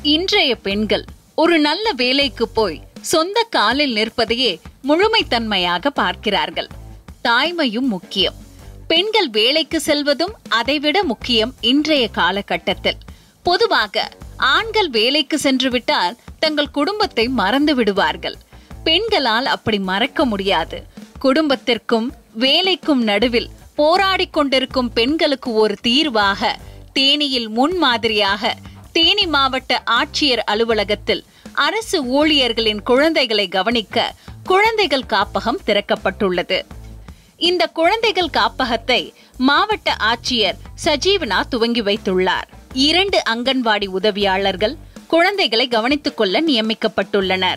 இன்றைய பெண்கள் ஒரு நல்ல வேலைக்கு போய் சொந்த காலில் நிற்பதையே முழுமைத்தன்மையாக பார்க்கிறார்கள் தாய்மையும் முக்கியம் பெண்கள் வேலைக்கு செல்வதும் அதைவிட முக்கியம் இன்றைய காலகட்டத்தில் பொதுவாக ஆண்கள் வேலைக்கு சென்று விட்டால் தங்கள் குடும்பத்தை மறந்து விடுவார்கள் பெண்களால் அப்படி மறக்க முடியாது குடும்பத்திற்கும் வேலைக்கும் நடுவில் போராடிக் கொண்டிருக்கும் பெண்களுக்கு ஒரு தீர்வாக தேனியில் முன்மாதிரியாக தேனி மாவட்ட ஆட்சியர் அலுவலகத்தில் அரசு ஊழியர்களின் குழந்தைகளை கவனிக்க குழந்தைகள் காப்பகம் திறக்கப்பட்டுள்ளது இந்த குழந்தைகள் காப்பகத்தை மாவட்ட ஆட்சியர் சஜீவனா துவங்கி வைத்துள்ளார் இரண்டு அங்கன்வாடி உதவியாளர்கள் குழந்தைகளை கவனித்துக் கொள்ள நியமிக்கப்பட்டுள்ளனர்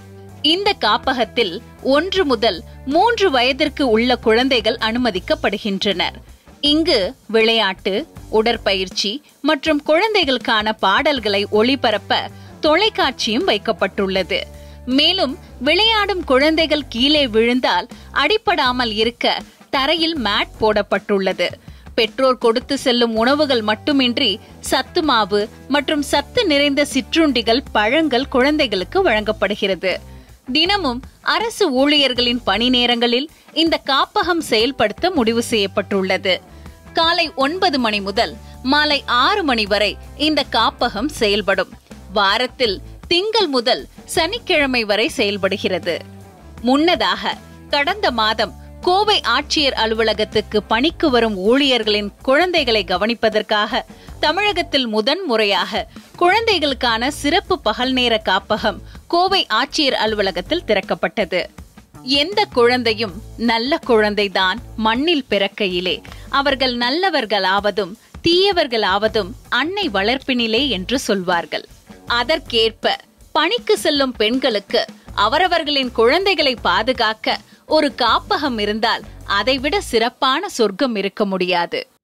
இந்த காப்பகத்தில் ஒன்று முதல் மூன்று வயதிற்கு உள்ள குழந்தைகள் அனுமதிக்கப்படுகின்றனர் இங்கு விளையாட்டு உடற்பயிற்சி மற்றும் குழந்தைகளுக்கான பாடல்களை ஒளிபரப்ப தொலைக்காட்சியும் வைக்கப்பட்டுள்ளது மேலும் விளையாடும் குழந்தைகள் கீழே விழுந்தால் அடிபடாமல் இருக்க தரையில் மேட் போடப்பட்டுள்ளது பெற்றோர் கொடுத்து செல்லும் உணவுகள் மட்டுமின்றி சத்து மாவு மற்றும் சத்து நிறைந்த சிற்றுண்டிகள் பழங்கள் குழந்தைகளுக்கு வழங்கப்படுகிறது தினமும் அரசு ஊழியர்களின் பணி நேரங்களில் இந்த காப்பகம் செயல்படுத்த முடிவு செய்யப்பட்டுள்ளது காலை ஒன்பது மணி முதல் மாலை ஆறு மணி வரை இந்த காப்பகம் செயல்படும் வாரத்தில் திங்கள் முதல் சனிக்கிழமை வரை செயல்படுகிறது முன்னதாக கடந்த மாதம் கோவை ஆட்சியர் அலுவலகத்துக்கு பணிக்கு வரும் ஊழியர்களின் குழந்தைகளை கவனிப்பதற்காக தமிழகத்தில் முதன் முறையாக குழந்தைகளுக்கான சிறப்பு பகல் நேர காப்பகம் கோவை ஆட்சியர் அலுவலகத்தில் திறக்கப்பட்டது எந்த குழந்தையும் நல்ல குழந்தைதான் மண்ணில் பிறக்கையிலே அவர்கள் நல்லவர்களாவதும் தீயவர்களாவதும் அன்னை வளர்ப்பினிலே என்று சொல்வார்கள் அதற்கேற்ப பணிக்கு செல்லும் பெண்களுக்கு அவரவர்களின் குழந்தைகளை பாதுகாக்க ஒரு காப்பகம் இருந்தால் அதைவிட சிறப்பான சொர்க்கம் இருக்க முடியாது